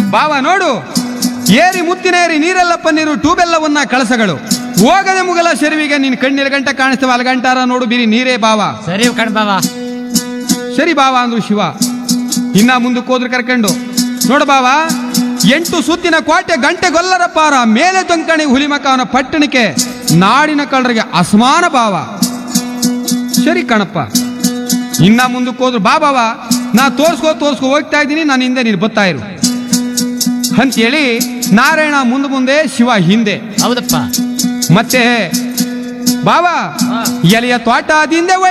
ಬಾವ ನೋಡು ಏರಿ ಮುತ್ತಿನೇರಿ ನೀರೆಲ್ಲಪ್ಪ ನೀರು ಟೂಬೆಲ್ಲವನ್ನ ಕಳಸಗಳು ಹೋಗದೆ ಮುಗಲ ಶೆರುವಿಗೆ ನಿನ್ ಕಣ್ಣೀರ ಗಂಟ ಕಾಣಿಸ್ತವ ಅಲಗಂಟಾರ ನೋಡು ಬಿರಿ ನೀರೇ ಬಾವ ಸರಿ ಕಣ್ ಬಾವ ಸರಿ ಬಾವ ಅಂದ್ರು ಶಿವ ಇನ್ನ ಮುಂದಕ್ಕೆ ಹೋದ್ರು ಕರ್ಕೊಂಡು ನೋಡು ಬಾವ ಎಂಟು ಸುತ್ತಿನ ಕೋಟೆ ಗಂಟೆ ಗೊಲ್ಲರ ಪಾರ ಮೇಲೆ ತೊಂಕಣಿ ಹುಲಿಮಕವನ ಪಟ್ಟಣಕ್ಕೆ ನಾಡಿನ ಕಳ್ಳರಿಗೆ ಅಸಮಾನ ಭಾವ ಸರಿ ಕಣಪ್ಪ ಇನ್ನ ಮುಂದಕ್ಕೆ ಹೋದ್ರು ಬಾ ಬಾವ ನಾ ತೋರ್ಸ್ಕೋ ತೋರ್ಸ್ಕೋ ಹೋಗ್ತಾ ಇದ್ದೀನಿ ನಾನು ಹಿಂದೆ ನೀನು ಬತ್ತಾ ಇರು ಅಂತೇಳಿ ನಾರಾಯಣ ಮುಂದೆ ಮುಂದೆ ಶಿವ ಹಿಂದೆ ಹೌದಪ್ಪ ಮತ್ತೆ ಬಾವ ಎಲೆಯ ತೋಟ ಅದಿಂದೆ